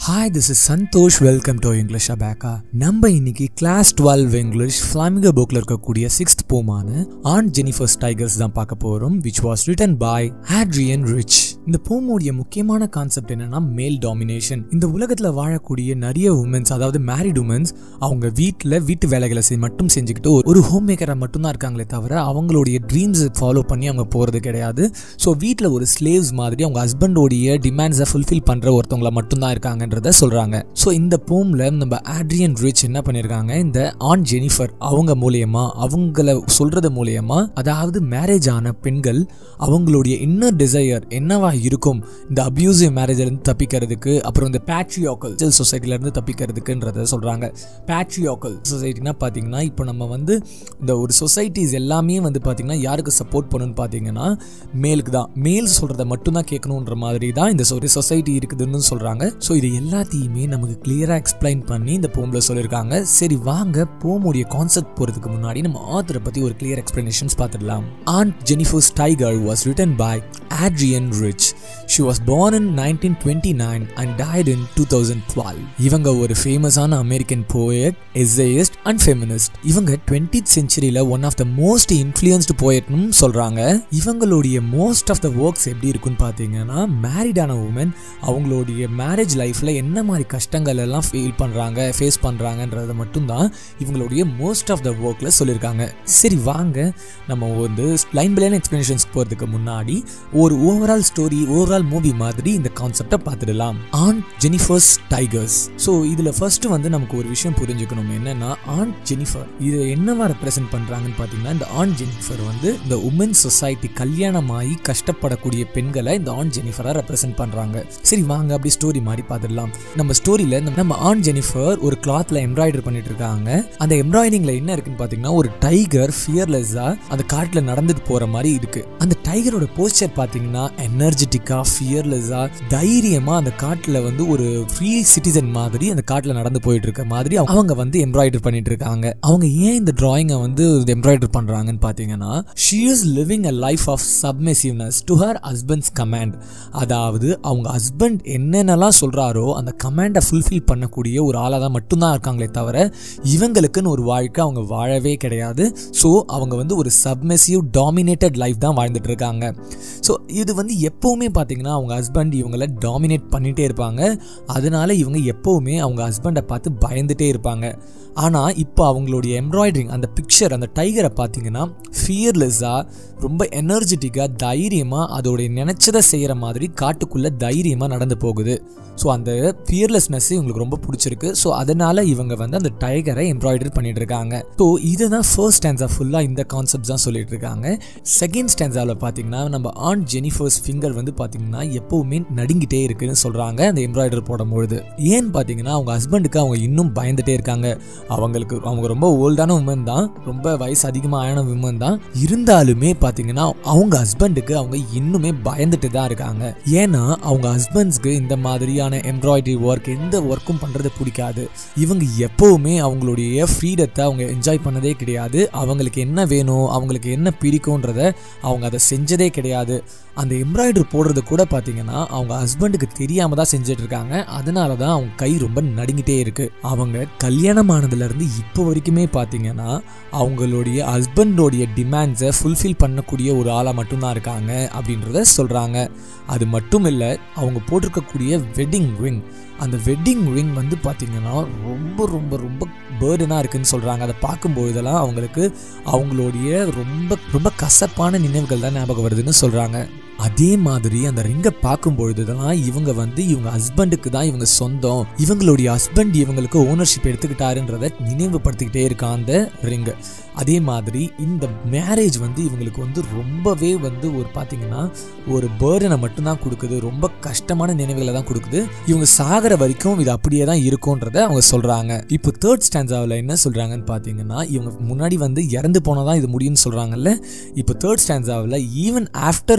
Hi this is Santhosh welcome to English அபேக்கா நம்ம இன்னைக்கு கிளாஸ் டுவெல் இங்கிலீஷ் ஃபிளாமிகோ புக்ல இருக்கக்கூடிய சிக்ஸ்த் போமான ஆன் ஜெனிஃபர்ஸ் டைகர்ஸ் தான் பார்க்க போறோம் which was written by Adrienne Rich இந்த போமோடைய முக்கியமான கான்செப்ட் என்னன்னா மேல் டாமினேஷன் இந்த உலகத்துல வாழக்கூடிய நிறைய உமன்ஸ் அதாவது மேரிட் உமன்ஸ் அவங்க வீட்டில் வீட்டு வேலைகளை செய் மட்டும் செஞ்சுக்கிட்டு ஒரு- ஒரு ஹோம் மேக்கரை மட்டும்தான் இருக்காங்களே தவிர அவங்களுடைய ட்ரீம்ஸ் ஃபாலோ பண்ணி அவங்க போகிறது கிடையாது ஸோ வீட்டில் ஒரு ஸ்லேவ்ஸ் மாதிரி அவங்க ஹஸ்பண்டோடைய டிமாண்ட்ஸை ஃபுல்ஃபில் பண்ணுற ஒருத்தவங்கள மட்டும்தான் இருக்காங்கன்றத சொல்கிறாங்க ஸோ இந்த போமில் நம்ம ஆட்ரியன் ரிச் என்ன பண்ணியிருக்காங்க இந்த ஆன் ஜெனிஃபர் அவங்க மூலியமா அவங்கள சொல்கிறது மூலியமா அதாவது மேரேஜ் ஆன பெண்கள் அவங்களுடைய இன்னர் டிசையர் என்னவா இருக்கும் இந்த அபியூசிவ் மேரேஜ்லேருந்து தப்பிக்கிறதுக்கு அப்புறம் இந்த பேட்ரியாக்கல் சொசைட்டிலேருந்து தப்பிக்கிறதுக்குன்றத சொல்கிறாங்க பேட்ரியாக்கல் சொசைட்டினா பார்த்தீங்கன்னா இப்போ நம்ம வந்து இந்த ஒரு சொசைட்டிஸ் எல்லாமே வந்து பார்த்தீங்கன்னா யாருக்கு சப்போர்ட் பண்ணணும்னு பார்த்தீங்கன்னா மேலுக்கு தான் மேல் சொல்கிறத மட்டும்தான் கேட்கணுன்ற மாதிரி தான் இந்த ஒரு சொசைட்டி இருக்குதுன்னு சொல்கிறாங்க ஸோ இது எல்லாத்தையுமே நமக்கு கிளியராக எக்ஸ்பிளைன் பண்ணி இந்த போமில் சொல்லியிருக்காங்க சரி வாங்க போமுடைய கான்செப்ட் போகிறதுக்கு முன்னாடி நம்ம ஆத்தரை பற்றி ஒரு கிளியர் எக்ஸ்பிளனேஷன்ஸ் பார்த்துடலாம் Aunt Jennifer's Tiger was written by Adrienne Rich she was born in 1929 and died in 2012 இவங்க ஒரு ஃபேமஸான American poet essayist and feminist இவங்க 20th செஞ்சுரியில் one of the most influenced போயட்னு சொல்கிறாங்க இவங்களுடைய மோஸ்ட் ஆஃப் த ஒர்க்ஸ் எப்படி இருக்குன்னு பார்த்தீங்கன்னா மேரிடான உமன் அவங்களுடைய மேரேஜ் லைஃப்பில் என்ன மாதிரி கஷ்டங்கள் எல்லாம் ஃபீல் பண்ணுறாங்க ஃபேஸ் பண்ணுறாங்கன்றத மட்டும்தான் இவங்களுடைய மோஸ்ட் ஆஃப் த ஒர்க்கில் சொல்லியிருக்காங்க சரி வாங்க நம்ம வந்து லைன் பை லைன் எக்ஸ்பிளனேஷன்ஸ் போகிறதுக்கு முன்னாடி ஒரு ஓவரால் ஸ்டோரி ஓவரால் மூவி மாதிரி இந்த கான்செப்டை பார்த்துடலாம் ஆன் ஜெனிஃபர்ஸ் டைகர்ஸ் ஸோ இதில் ஃபர்ஸ்ட் வந்து நமக்கு ஒரு விஷயம் புரிஞ்சுக்கணும் என்னன்னா ஆன் ஜெனிஃபர் இதை என்னவா ரெப்ரசென்ட் பண்ணுறாங்கன்னு பார்த்தீங்கன்னா இந்த ஆன் ஜெனிஃபர் வந்து இந்த உமன் சொசைட்டி கல்யாணமாகி கஷ்டப்படக்கூடிய பெண்களை இந்த ஆன் ஜெனிஃபரை ரெப்ரசென்ட் பண்ணுறாங்க சரி வாங்க அப்படி ஸ்டோரி மாதிரி பார்த்துடலாம் நம்ம ஸ்டோரியில் நம்ம ஆன் ஜெனிஃபர் ஒரு கிளாத்தில் எம்ப்ராய்டரி பண்ணிட்டு இருக்காங்க அந்த எம்ப்ராய்டிங்ல என்ன இருக்குன்னு பார்த்தீங்கன்னா ஒரு டைகர் ஃபியர்லெஸ்ஸாக அந்த காட்டில் நடந்துட்டு போகிற மாதிரி இருக்கு அந்த டைகரோட போஸ்டர் பார்த்தீங்கன்னா எனர்ஜெட்டிக்காக ஃபியர்லெஸ்ஸாக தைரியமாக அந்த காட்டில் வந்து ஒரு ஃப்ரீ சிட்டிசன் மாதிரி அந்த காட்டில் நடந்து போயிட்டு இருக்க மாதிரி அவங்க வந்து எம்ப்ராய்டரி பண்ணிட்டு இருக்காங்க அவங்க ஏன் இந்த டிராயிங்கை வந்து எம்ப்ராய்டரி பண்ணுறாங்கன்னு பார்த்தீங்கன்னா she is living a life of submissiveness to her husband's command அதாவது அவங்க ஹஸ்பண்ட் என்னென்னலாம் சொல்கிறாரோ அந்த கமாண்டை ஃபுல்ஃபில் பண்ணக்கூடிய ஒரு ஆளாக தான் மட்டும்தான் இருக்காங்களே தவிர இவங்களுக்குன்னு ஒரு வாழ்க்கை அவங்க வாழவே கிடையாது ஸோ அவங்க வந்து ஒரு சப்மெசிவ் டாமினேட்டட் லைஃப் தான் வாழ்ந்துட்டு இருக்காங்க ஸோ இது வந்து எப்போவுமே பார்த்தீங்கன்னா அவங்க ஹஸ்பண்ட் இவங்கள டாமினேட் பண்ணிகிட்டே இருப்பாங்க அதனால இவங்க எப்போவுமே அவங்க ஹஸ்பண்டை பார்த்து பயந்துட்டே இருப்பாங்க ஆனால் இப்போ அவங்களுடைய எம்ப்ராய்டரிங் அந்த பிக்சர் அந்த டைகரை பார்த்தீங்கன்னா ஃபியர்லெஸ்ஸாக ரொம்ப எனர்ஜெட்டிக்காக தைரியமாக அதோடைய நினச்சதை செய்கிற மாதிரி காட்டுக்குள்ளே தைரியமாக நடந்து போகுது ஸோ அந்த ஃபியர்லெஸ்னஸ் இவங்களுக்கு ரொம்ப பிடிச்சிருக்கு ஸோ அதனால இவங்க வந்து அந்த டைகரை எம்ப்ராய்டரி பண்ணிட்டு இருக்காங்க ஸோ இதுதான் ஃபர்ஸ்ட் ஸ்டான்ஸா ஃபுல்லாக இந்த கான்செப்ட் தான் சொல்லிட்டு இருக்காங்க செகண்ட் ஸ்டான்ஸாவில் பார்த்தீங்கன்னா நம்ம ஆன் ஜெனிஃபர்ஸ் ஃபிங்கர் வந்து பார்த்தீங்கன்னா எப்போவுமே நடுங்கிட்டே இருக்குன்னு சொல்கிறாங்க அந்த எம்ப்ராய்டரி போடும்பொழுது ஏன்னு பார்த்தீங்கன்னா அவங்க ஹஸ்பண்டுக்கு அவங்க இன்னும் பயந்துட்டே இருக்காங்க அவங்களுக்கு அவங்க ரொம்ப ஓல்டான உமன் தான் ரொம்ப வயசு அதிகமாக ஆன உமன் தான் இருந்தாலுமே பார்த்தீங்கன்னா அவங்க ஹஸ்பண்டுக்கு அவங்க இன்னுமே பயந்துட்டு தான் இருக்காங்க ஏன்னா அவங்க ஹஸ்பண்ட்ஸ்க்கு இந்த மாதிரியான எம்ப்ராய்டரி ஒர்க் எந்த ஒர்க்கும் பண்ணுறது பிடிக்காது இவங்க எப்போவுமே அவங்களுடைய ஃப்ரீடத்தை அவங்க என்ஜாய் பண்ணதே கிடையாது அவங்களுக்கு என்ன வேணும் அவங்களுக்கு என்ன பிடிக்கும்ன்றத அவங்க அதை செஞ்சதே கிடையாது அந்த எம்ப்ராய்டரி போடுறது கூட பார்த்தீங்கன்னா அவங்க ஹஸ்பண்டுக்கு தெரியாம தான் செஞ்சுட்டு இருக்காங்க அதனால தான் அவங்க கை ரொம்ப நடுங்கிட்டே இருக்கு அவங்க கல்யாணம் ஆனதுலேருந்து இப்போ வரைக்குமே பார்த்தீங்கன்னா அவங்களுடைய ஹஸ்பண்டோடைய டிமாண்ட்ஸை ஃபுல்ஃபில் பண்ணக்கூடிய ஒரு ஆளாக மட்டும்தான் இருக்காங்க அப்படின்றத சொல்கிறாங்க அது மட்டும் இல்லை அவங்க போட்டிருக்கக்கூடிய வெட்டிங் ரிங் அந்த வெட்டிங் ரிங் வந்து பார்த்தீங்கன்னா ரொம்ப ரொம்ப ரொம்ப பேர்டனாக இருக்குன்னு சொல்கிறாங்க அதை பார்க்கும்பொழுதெல்லாம் அவங்களுக்கு அவங்களுடைய ரொம்ப ரொம்ப கசப்பான நினைவுகள் தான் ஞாபகம் வருதுன்னு சொல்கிறாங்க அதே மாதிரி அந்த ரிங்கை பார்க்கும் பொழுதுதான் இவங்க வந்து இவங்க ஹஸ்பண்டுக்கு தான் இவங்க சொந்தம் இவங்களுடைய ஹஸ்பண்ட் இவங்களுக்கு ஓனர்ஷிப் எடுத்துக்கிட்டாருன்றத நினைவுபடுத்திக்கிட்டே இருக்கான் அந்த ரிங்கு அதே மாதிரி இந்த மேரேஜ் வந்து இவங்களுக்கு வந்து ரொம்பவே வந்து ஒரு பார்த்தீங்கன்னா ஒரு பேர்டனை மட்டும்தான் கொடுக்குது ரொம்ப கஷ்டமான நினைவுகளை தான் கொடுக்குது இவங்க சாகிற வரைக்கும் இது அப்படியே தான் இருக்கும்ன்றத அவங்க சொல்கிறாங்க இப்போ தேர்ட் ஸ்டான்ஸாவில் என்ன சொல்கிறாங்கன்னு பார்த்தீங்கன்னா இவங்க முன்னாடி வந்து இறந்து போனால் தான் இது முடியும்னு சொல்கிறாங்கல்ல இப்போ தேர்ட் ஸ்டான்ஸாவில் ஈவன் ஆஃப்டர் ஹர் டெத்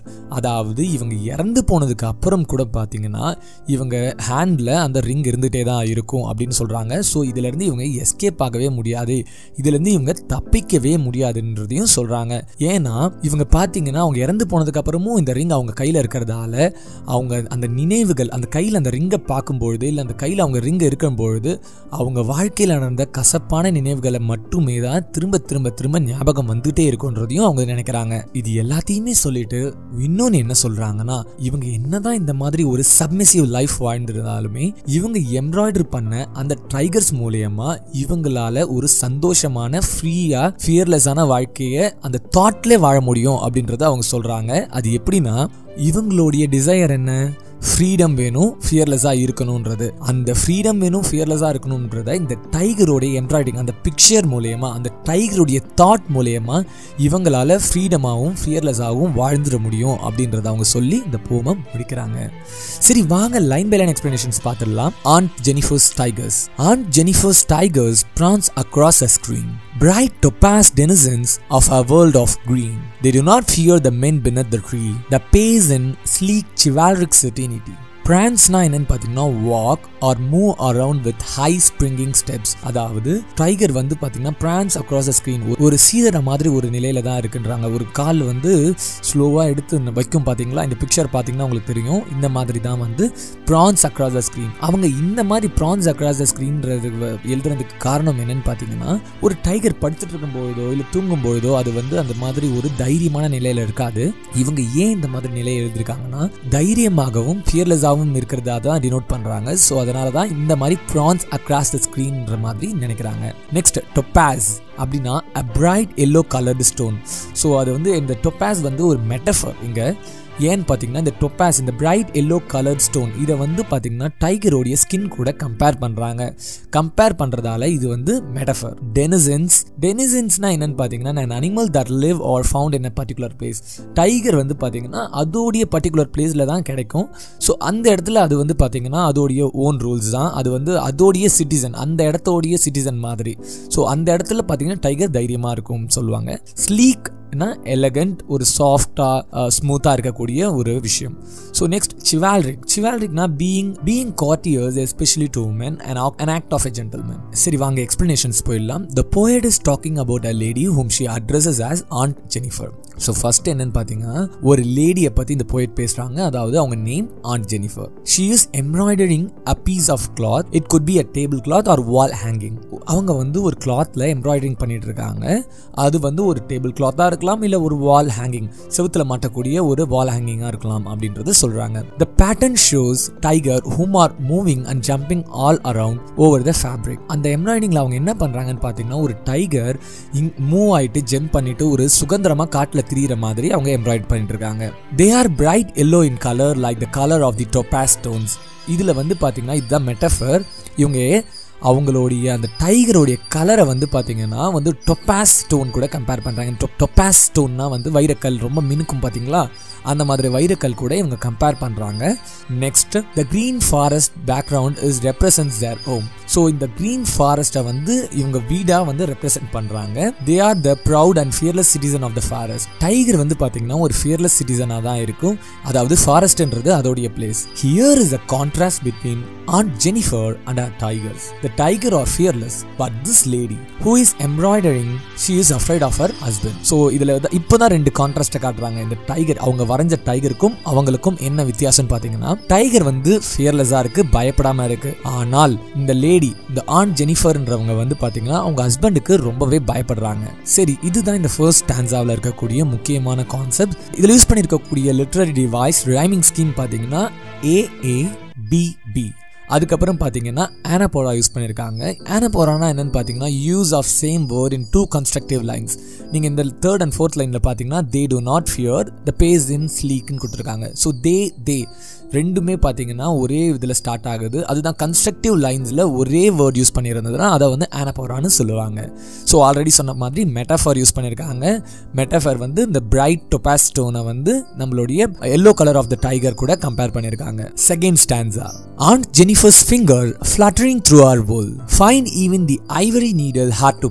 அதாவது இவங்க இறந்து போனதுக்கு அப்புறம் கூட பார்த்தீங்கன்னா இவங்க ஹேண்டில் அந்த ரிங் இருந்துகிட்டே தான் இருக்கும் அப்படின்னு சொல்கிறாங்க ஸோ இதுலேருந்து இவங்க எஸ்கேப் ஆகவே முடியாது இதுலேருந்து இவங்க தப்பிக்கவே முடியாதுன்றதையும் சொல்கிறாங்க ஏன்னா இவங்க பார்த்தீங்கன்னா அவங்க இறந்து போனதுக்கு அப்புறமும் இந்த ரிங் அவங்க கையில் இருக்கிறதால அவங்க அந்த நினைவுகள் அந்த கையில் அந்த ரிங்கை பார்க்கும்பொழுது இல்லை அந்த கையில் அவங்க ரிங் இருக்கும்பொழுது அவங்க வாழ்க்கையில் நடந்த கசப்பான நினைவுகளை மட்டுமே தான் திரும்ப திரும்ப திரும்ப ஞாபகம் வந்துட்டே இருக்குன்றதையும் அவங்க நினைக்கிறாங்க இது எல்லாத்தையுமே சொல்லிட்டு இன்னொன்று என்ன சொல்றாங்கன்னா இவங்க என்னதான் இந்த மாதிரி ஒரு சப்மிசிவ் லைஃப் வாழ்ந்திருந்தாலுமே இவங்க எம்ப்ராய்டரி பண்ண அந்த டைகர்ஸ் மூலியமா இவங்களால ஒரு சந்தோஷமான ஃப்ரீயா ஃபியர்லெஸ்ஸான வாழ்க்கையை அந்த தாட்ல வாழ முடியும் அப்படின்றத அவங்க சொல்றாங்க அது எப்படின்னா இவங்களுடைய டிசையர் என்ன ஃப்ரீடம் வேணும் ஃபியர்லெஸ்ஸாக இருக்கணுன்றது அந்த ஃப்ரீடம் வேணும் ஃபியர்லெஸ்ஸாக இருக்கணுன்றத இந்த டைகரோடைய எம்ப்ராய்டிங் அந்த பிக்சர் மூலயமா அந்த டைகருடைய தாட் மூலயமா இவங்களால ஃப்ரீடமாகவும் ஃபியர்லெஸ்ஸாகவும் வாழ்ந்துட முடியும் அப்படின்றத அவங்க சொல்லி இந்த போமம் முடிக்கிறாங்க சரி வாங்க லைன் பை லைன் எக்ஸ்பிளனேஷன்ஸ் பார்த்துடலாம் Aunt Jennifer's Tigers Aunt Jennifer's Tigers prance across a screen Bright topaz denizens of a world of green. They do not fear the men beneath the tree. The pace in sleek chivalric certainty. பிரான்ஸ்னா என்னன்னு பார்த்தீங்கன்னா walk or move around with high springing steps அதாவது tiger வந்து பார்த்தீங்கன்னா France across the screen ஒரு சீதர மாதிரி ஒரு நிலையில தான் இருக்குன்றாங்க ஒரு கால் வந்து ஸ்லோவாக எடுத்து வைக்கும் பார்த்தீங்களா இந்த பிக்சர் பார்த்தீங்கன்னா உங்களுக்கு தெரியும் இந்த மாதிரி தான் வந்து ப்ரான்ஸ் அக்ராஸ் த ஸ்க்ரீன் அவங்க இந்த மாதிரி ப்ரான்ஸ் அக்ராஸ் த ஸ்க்ரீன்றது எழுதுறதுக்கு காரணம் என்னன்னு பார்த்தீங்கன்னா ஒரு டைகர் படுத்துட்டு இருக்கும் பொழுதோ இல்லை தூங்கும் பொழுதோ அது வந்து அந்த மாதிரி ஒரு தைரியமான நிலையில இருக்காது இவங்க ஏன் இந்த மாதிரி நிலையை எழுதியிருக்காங்கன்னா தைரியமாகவும் ஃபியர்லெஸ்ஸாகவும் இருக்கிறதா தான் டினோட் பண்றாங்க ஸோ அதனால தான் இந்த மாதிரி ப்ரான்ஸ் அக்ராஸ் த ஸ்க்ரீன்ற மாதிரி நினைக்கிறாங்க நெக்ஸ்ட் டொப்பாஸ் அப்படின்னா a bright yellow coloured stone so அது வந்து இந்த டொப்பாஸ் வந்து ஒரு மெட்டஃபர் இங்கே ஏன்னு பார்த்தீங்கன்னா இந்த டொப்பாஸ் இந்த பிரைட் எல்லோ கலர்ட் ஸ்டோன் இதை வந்து பார்த்தீங்கன்னா டைகரோடைய ஸ்கின் கூட கம்பேர் பண்ணுறாங்க கம்பேர் பண்ணுறதால இது வந்து மெட்டஃபர் டெனிசன்ஸ் டெனிசன்ஸ்னா என்னன்னு பார்த்தீங்கன்னா நான் animal that live or found in a particular place tiger வந்து பார்த்தீங்கன்னா அதோடைய பர்டிகுலர் பிளேஸில் தான் கிடைக்கும் ஸோ அந்த இடத்துல அது வந்து பார்த்தீங்கன்னா அதோடைய ஓன் ரூல்ஸ் தான் அது வந்து அதோடைய சிட்டிசன் அந்த இடத்தோடைய சிட்டிசன் மாதிரி ஸோ அந்த இடத்துல பார்த்தீங்கன்னா டைகர் தைரியமாக இருக்கும் சொல்லுவாங்க ஸ்லீக் எலகண்ட் ஒரு சாஃப்டாக ஸ்மூத்தாக இருக்கக்கூடிய ஒரு விஷயம் ஸோ நெக்ஸ்ட் சிவால்ரிக் சிவால்ரிக்னா being being courteous especially to women and an act of a gentleman சரி வாங்க எக்ஸ்பிளனேஷன்ஸ் போயிடலாம் the poet is talking about a lady whom she addresses as Aunt Jennifer so first என்னன்னு பார்த்தீங்கன்னா ஒரு லேடியை பற்றி இந்த poet பேசுகிறாங்க அதாவது அவங்க name Aunt Jennifer she is embroidering a piece of cloth it could be a table cloth or wall hanging அவங்க வந்து ஒரு கிளாத்தில் எம்ப்ராய்டரிங் பண்ணிட்டு இருக்காங்க அது வந்து ஒரு டேபிள் கிளாத்தாக இருக்கலாம் இல்லை ஒரு வால் ஹேங்கிங் செவுத்தில் மாட்டக்கூடிய ஒரு வால் ஹேங்கிங்காக இருக்கலாம் அப்படின்றது சொல்கிறாங்க the pattern shows tiger whom are moving and jumping all around over the fabric அந்த எம்ப்ராய்டிங்கில் அவங்க என்ன பண்ணுறாங்கன்னு பார்த்தீங்கன்னா ஒரு டைகர் இங் மூவ் ஆகிட்டு ஜம்ப் பண்ணிட்டு ஒரு சுதந்திரமாக காட்டில் திரியிற மாதிரி அவங்க எம்ப்ராய்ட் பண்ணிட்டு இருக்காங்க they are bright yellow in colour like the colour of the topaz stones இதில் வந்து பார்த்தீங்கன்னா இதுதான் மெட்டஃபர் இவங்க அவங்களுடைய அந்த டைகருடைய கலரை வந்து பார்த்தீங்கன்னா வந்து டொப்பாஸ் ஸ்டோன் கூட கம்பேர் பண்ணுறாங்க டொப்பாஸ் ஸ்டோன்னா வந்து வைரக்கல் ரொம்ப மினுக்கும் பார்த்தீங்களா அந்த மாதிரி வைரக்கல் கூட இவங்க கம்பேர் பண்ணுறாங்க next the green forest background is represents their home so இந்த க்ரீன் ஃபாரஸ்ட்டை வந்து இவங்க வீடாக வந்து ரெப்ரசென்ட் பண்ணுறாங்க they are the proud and fearless citizen of the forest tiger வந்து பார்த்தீங்கன்னா ஒரு ஃபியர்லெஸ் சிட்டிசனாக தான் இருக்கும் அதாவது ஃபாரஸ்ட்ன்றது அதோடைய place here is a contrast between Aunt Jennifer and our tigers the tiger are fearless but this lady who is embroidering she is afraid of her husband so இதில் இப்போ தான் ரெண்டு கான்ட்ராஸ்ட்டை காட்டுறாங்க இந்த டைகர் அவங்க வரைஞ்ச டைகருக்கும் அவங்களுக்கும் என்ன வித்தியாசம் பார்த்தீங்கன்னா டைகர் வந்து ஃபியர்லெஸ்ஸாக இருக்கு பயப்படாம இருக்கு ஆனால் இந்த லேடி இந்த ஆன் ஜெனிஃபர்ன்றவங்க வந்து பார்த்தீங்கன்னா அவங்க ஹஸ்பண்டுக்கு ரொம்பவே பயப்படுறாங்க சரி இதுதான் இந்த ஃபர்ஸ்ட் ஸ்டான்ஸாவில் இருக்கக்கூடிய முக்கியமான கான்செப்ட் இதில் யூஸ் பண்ணியிருக்கக்கூடிய லிட்ரரி டிவைஸ் ரைமிங் ஸ்கீம் பார்த்தீங்கன்னா ஏஏ பிபி அதுக்கப்புறம் பார்த்தீங்கன்னா ஆனபோரா யூஸ் பண்ணியிருக்காங்க ஆனபோரானா என்னன்னு பார்த்தீங்கன்னா use of same word in two constructive lines நீங்கள் இந்த தேர்ட் அண்ட் ஃபோர்த் லைனில் பார்த்தீங்கன்னா they do not fear the pace in ஸ்லீக்னு கொடுத்துருக்காங்க ஸோ தே தே ரெண்டுமே பார்த்தீங்கன்னா ஒரே இதில் ஸ்டார்ட் ஆகுது அதுதான் கன்ஸ்ட்ரக்டிவ் லைன்ஸில் ஒரே வேர்ட் யூஸ் பண்ணியிருந்ததுன்னா அதை வந்து ஆனபோரான்னு சொல்லுவாங்க ஸோ ஆல்ரெடி சொன்ன மாதிரி மெட்டாஃபர் யூஸ் பண்ணியிருக்காங்க மெட்டாஃபர் வந்து இந்த பிரைட் டொபாஸ் ஸ்டோனை வந்து நம்மளுடைய yellow colour of the tiger கூட கம்பேர் பண்ணியிருக்காங்க second stanza aunt Jennifer's finger fluttering through our wool. Find even the ivory needle hard to pull.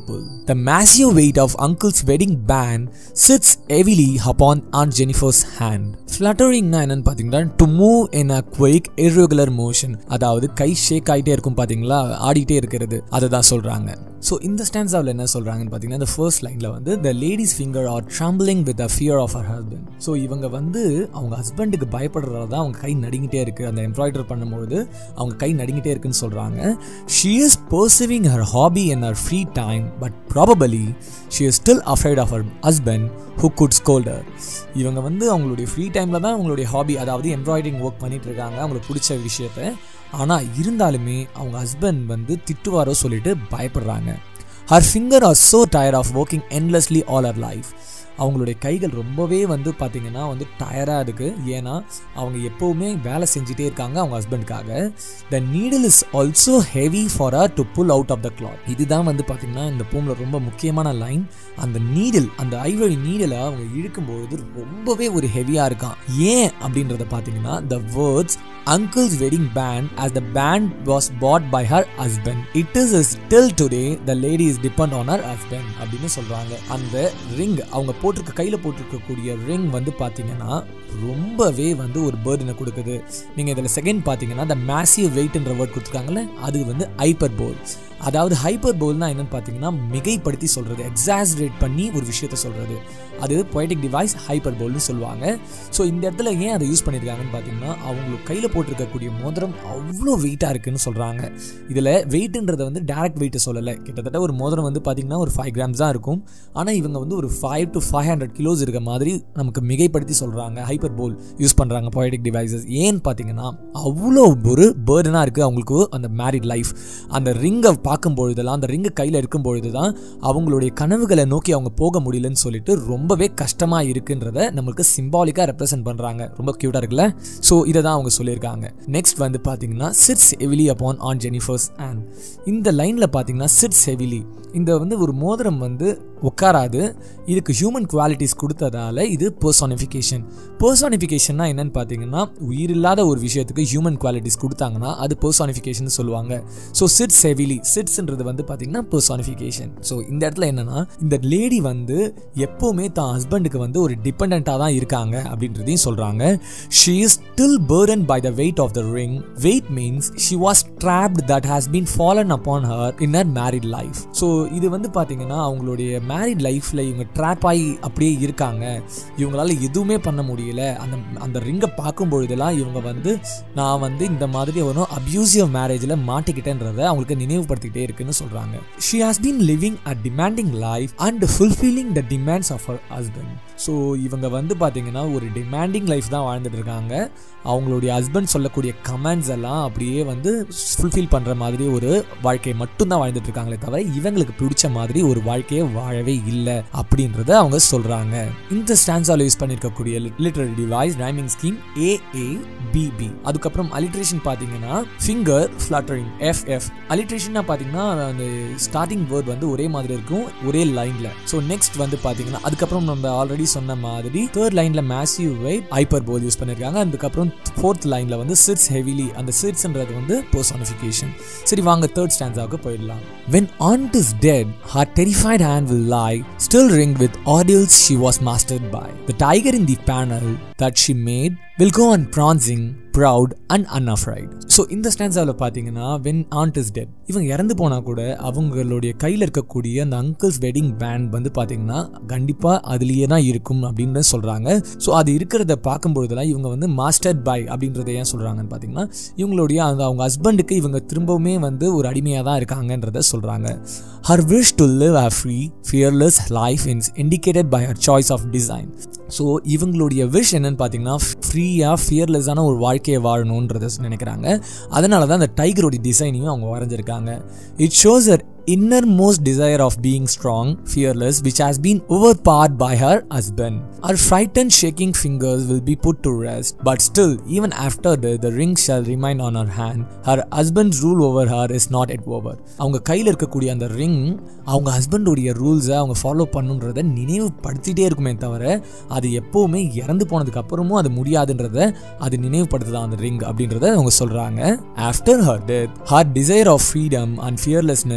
The massive weight of uncle's wedding band sits heavily upon Aunt Jennifer's hand. Fluttering என்னன்னு பார்த்தீங்கன்னா to move in a quick irregular motion அதாவது கை ஷேக் ஆகிட்டே இருக்கும் பார்த்தீங்களா ஆடிட்டே இருக்கிறது அதை தான் சொல்கிறாங்க ஸோ இந்த ஸ்டான்ஸாவில் என்ன சொல்கிறாங்கன்னு பார்த்தீங்கன்னா இந்த ஃபர்ஸ்ட் லைனில் வந்து the lady's finger are trembling with a fear of her husband so இவங்க வந்து அவங்க ஹஸ்பண்டுக்கு பயப்படுறதா தான் அவங்க கை நடுங்கிட்டே இருக்குது அந்த எம்ப்ராய்டர் பண்ணும்போது அவங்க கை நடுங்கிட்டே இருக்குன்னு சொல்கிறாங்க she is perceiving her hobby in her free time but probably she is still afraid of her husband who could scold her இவங்க வந்து அவங்களுடைய ஃப்ரீ டைமில் தான் அவங்களுடைய ஹாபி அதாவது எம்ப்ராய்டரிங் ஒர்க் பண்ணிட்டு இருக்காங்க அவங்களுக்கு பிடிச்ச விஷயத்த ஆனால் இருந்தாலுமே அவங்க ஹஸ்பண்ட் வந்து திட்டுவாரோ சொல்லிட்டு பயப்படுறாங்க her finger are so tire of working endlessly all அவர் லைஃப் அவங்களுடைய கைகள் ரொம்பவே வந்து பார்த்திங்கன்னா வந்து டயராக இருக்குது ஏன்னா அவங்க எப்போவுமே வேலை செஞ்சுட்டே இருக்காங்க அவங்க ஹஸ்பண்டுக்காக the needle is also heavy for her to pull out of the cloth இதுதான் வந்து பார்த்திங்கன்னா இந்த பூமில் ரொம்ப முக்கியமான லைன் அந்த நீடில் அந்த ஐவரி நீடில் அவங்க இழுக்கும்போது ரொம்பவே ஒரு ஹெவியாக இருக்கான் ஏன் அப்படின்றத பார்த்தீங்கன்னா the words uncle's wedding band as the band was bought by her husband it is still today the lady is depend on her husband அப்படின்னு சொல்றாங்க அந்த ரிங் அவங்க போட்டிருக்க கையில போட்டிருக்கக்கூடிய ரிங் வந்து பாத்தீங்கன்னா ரொம்பவே வந்து ஒரு பேர்டனை கொடுக்குது நீங்க இதுல செகண்ட் பாத்தீங்கன்னா the massive வெயிட்ன்ற வேர்ட் கொடுத்துருக்காங்கல்ல அது வந்து ஹைப்பர் போல் அதாவது ஹைப்பர் போல்னா என்னன்னு பார்த்தீங்கன்னா மிகைப்படுத்தி சொல்றது எக்ஸாஸ்ரேட் பண்ணி ஒரு விஷயத்த சொல்றது அது பொய்டிக் டிவைஸ் ஹைப்பர் போல்னு சொல்லுவாங்க ஸோ இந்த இடத்துல ஏன் அதை யூஸ் பண்ணியிருக்காங்கன்னு பார்த்தீங்கன்னா அவங்களுக்கு கையில் போட்டிருக்கக்கூடிய மோதிரம் அவ்வளோ வெயிட்டாக இருக்குன்னு சொல்கிறாங்க இதில் வெயிட்ன்றதை வந்து டேரக்ட் வெயிட்டை சொல்லலை கிட்டத்தட்ட ஒரு மோதிரம் வந்து பார்த்தீங்கன்னா ஒரு ஃபைவ் கிராம்ஸ் தான் இருக்கும் ஆனால் இவங்க வந்து ஒரு five to five hundred kilos இருக்க மாதிரி நமக்கு மிகைப்படுத்தி சொல்கிறாங்க ஹைப்பர் போல் யூஸ் பண்ணுறாங்க பொய்டிக் டிவைசஸ் ஏன்னு பார்த்தீங்கன்னா அவ்வளோ ஒரு பேர்டனாக இருக்குது அவங்களுக்கு அந்த மேரிட் லைஃப் அந்த ரிங்கை பார்க்கும் பொழுதெல்லாம் அந்த ரிங்கு கையில் இருக்கும் பொழுது தான் அவங்களுடைய கனவுகளை நோக்கி அவங்க போக முடியலன்னு சொல்லிட்டு ரொம்பவே கஷ்டமாக இருக்குன்றத நம்மளுக்கு சிம்பாலிக்காக ரெப்ரசென்ட் பண்ணுறாங்க ரொம்ப க்யூட்டாக இருக்குல்ல ஸோ இதை தான் அவங்க சொல்லியிருக்காங்க நெக்ஸ்ட் வந்து பார்த்தீங்கன்னா sits heavily upon aunt Jennifer's hand இந்த லைனில் பார்த்தீங்கன்னா சிட்ஸ் ஹெவிலி இந்த வந்து ஒரு மோதிரம் வந்து உட்காராது இதுக்கு ஹியூமன் குவாலிட்டிஸ் கொடுத்ததால இது பர்சானிஃபிகேஷன் பர்சானிஃபிகேஷன்னா என்னன்னு பார்த்தீங்கன்னா உயிரில்லாத ஒரு விஷயத்துக்கு ஹியூமன் குவாலிட்டிஸ் கொடுத்தாங்கன்னா அது பர்சானிஃபிகேஷன் சொல்லுவாங்க ஸோ சிட்ஸ் ஹெவிலி சிட்ஸ்ன்றது வந்து பார்த்தீங்கன்னா பர்சானிஃபிகேஷன் ஸோ இந்த இடத்துல என்னன்னா இந்த லேடி வந்து எப்போவுமே தான் ஹஸ்பண்டுக்கு வந்து ஒரு டிபெண்ட்டாக தான் இருக்காங்க அப்படின்றதையும் சொல்கிறாங்க she is still burden by the weight of the ring weight means she was trapped that has been fallen upon her in her married life so இது வந்து பார்த்தீங்கன்னா அவங்களுடைய மேரிட் லைஃப்பில் இவங்க ட்ராப் ஆகி அப்படியே இருக்காங்க இவங்களால எதுவுமே பண்ண முடியல அந்த அந்த ரிங்கை பார்க்கும் பொழுதெல்லாம் இவங்க வந்து நான் வந்து இந்த மாதிரி ஒரு அப்யூசிவ் மேரேஜில் மாட்டிக்கிட்டேன்றதை அவங்களுக்கு நினைவுபடுத்திக்கிட்டே இருக்குன்னு சொல்கிறாங்க she has been living a demanding life and fulfilling the demands of her husband so இவங்க வந்து பார்த்தீங்கன்னா ஒரு டிமாண்டிங் லைஃப் தான் வாழ்ந்துட்டு இருக்காங்க அவங்களுடைய ஹஸ்பண்ட் சொல்லக்கூடிய கமெண்ட்ஸ் எல்லாம் அப்படியே வந்து ஃபுல்ஃபில் பண்ணுற மாதிரி ஒரு வாழ்க்கையை மட்டும்தான் வாழ்ந்துட்டு இருக்காங்களே தவிர இவங்களுக்கு பிடிச்ச மாதிரி ஒரு வாழ்க்கையை வாழவே இல்லை அப்படின்றத அவங்க சொல்கிறாங்க இந்த ஸ்டான்ஸால் யூஸ் பண்ணியிருக்கக்கூடிய literary device rhyming scheme A A BP அதுக்கப்புறம் அலிட்ரேஷன் பார்த்தீங்கன்னா ஃபிங்கர் ஃப்ளட்டரிங் எஃப் எஃப் அலிட்ரேஷன்னா பார்த்தீங்கன்னா அந்த ஸ்டார்டிங் வேர்ட் வந்து ஒரே மாதிரி இருக்கும் ஒரே லைனில் ஸோ நெக்ஸ்ட் வந்து பார்த்தீங்கன்னா அதுக்கப்புறம் நம்ம ஆல்ரெடி சொன்ன மாதிரி தேர்ட் லைனில் massive weight hyperbole use பண்ணியிருக்காங்க அதுக்கப்புறம் ஃபோர்த் லைனில் வந்து சிட்ஸ் ஹெவிலி அந்த சிட்ஸ்ன்றது வந்து பர்சானிஃபிகேஷன் சரி வாங்க தேர்ட் ஸ்டான்ஸாவுக்கு போயிடலாம் when aunt is dead her terrified hand will lie still ringed with ordeals she was mastered by the tiger in the panel that she made will go and prancing proud and unafraid so இந்த ஸ்டான்ஸாவில் பார்த்தீங்கன்னா when and is dead இவங்க இறந்து போனால் கூட அவங்களுடைய கையில் இருக்கக்கூடிய அந்த அங்கிள்ஸ் வெட்டிங் பேண்ட் வந்து பார்த்தீங்கன்னா கண்டிப்பாக அதுலேயே தான் இருக்கும் அப்படின்னு சொல்கிறாங்க ஸோ அது இருக்கிறத பார்க்கும்பொழுதெல்லாம் இவங்க வந்து மாஸ்டர் பை அப்படின்றத ஏன் சொல்கிறாங்கன்னு பார்த்தீங்கன்னா இவங்களுடைய அந்த அவங்க ஹஸ்பண்டுக்கு இவங்க திரும்பவுமே வந்து ஒரு அடிமையாக தான் இருக்காங்கன்றத சொல்கிறாங்க her wish to live a free fearless life is indicated by her choice of design so இவங்களுடைய விஷ் என்னன்னு பார்த்தீங்கன்னா ஃப்ரீயாக ஃபியர்லெஸ்ஸான ஒரு வாழ்க்கையை வாழணுன்றத நினைக்கிறாங்க அதனால தான் அந்த டைகரோட டிசைனையும் அவங்க வரைஞ்சிருக்காங்க it shows her innermost desire of being strong, fearless, which has been overpowered by her husband. Her frightened, shaking fingers will be put to rest, but still, even after death, the ring shall remain on her hand. Her husband's rule over her is not yet over. அவங்க கையில் இருக்கக்கூடிய அந்த ring அவங்க ஹஸ்பண்டுடைய ரூல்ஸை அவங்க follow பண்ணுன்றதை நினைவுபடுத்திட்டே இருக்குமே தவிர அது எப்போவுமே இறந்து போனதுக்கு அப்புறமும் அது முடியாதுன்றத அது நினைவுபடுத்துதான் அந்த ரிங் அப்படின்றத அவங்க சொல்றாங்க after her death her desire of freedom and fearlessness shall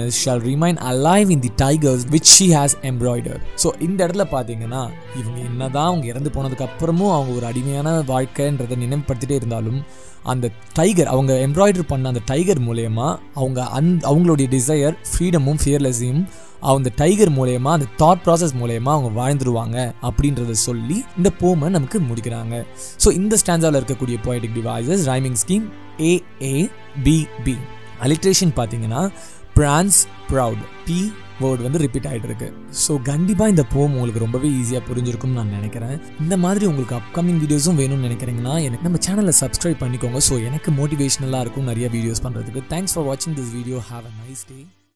shall remain alive in the tigers which she has embroider so இந்த இடத்துல பார்த்தீங்கன்னா இவங்க என்னதான் அவங்க இறந்து போனதுக்கு அப்புறமும் அவங்க ஒரு அடிமையான வாழ்க்கைன்றதை நினைவுபடுத்திட்டே இருந்தாலும் அந்த டைகர் அவங்க எம்ப்ராய்டர் பண்ண அந்த டைகர் மூலயமா அவங்க அந் அவங்களுடைய டிசையர் ஃப்ரீடமும் ஃபியர்லெஸ்ஸையும் அந்த டைகர் மூலயமா அந்த தாட் ப்ராசஸ் மூலயமா அவங்க வாழ்ந்துருவாங்க அப்படின்றத சொல்லி இந்த போமை நமக்கு முடிக்கிறாங்க ஸோ இந்த ஸ்டாண்டாவில் இருக்கக்கூடிய poetic devices rhyming scheme A A B B alliteration பார்த்தீங்கன்னா பிரான்ஸ் ப்ரவுட் பி வேர்டு வந்து ரிப்பீட் ஆகிட்டு இருக்கு ஸோ கண்டிப்பாக இந்த போம் உங்களுக்கு ரொம்பவே ஈஸியாக புரிஞ்சிருக்கும்னு நான் நினைக்கிறேன் இந்த மாதிரி உங்களுக்கு அப்கமிங் வீடியோஸும் வேணும்னு நினைக்கிறீங்கன்னா எனக்கு நம்ம சேனலை சப்ஸ்கிரைப் பண்ணிக்கோங்க ஸோ எனக்கு மோட்டிவேஷனலாக இருக்கும் நிறைய வீடியோஸ் பண்ணுறதுக்கு தேங்க்ஸ் ஃபார் வாட்சிங் this video have a nice day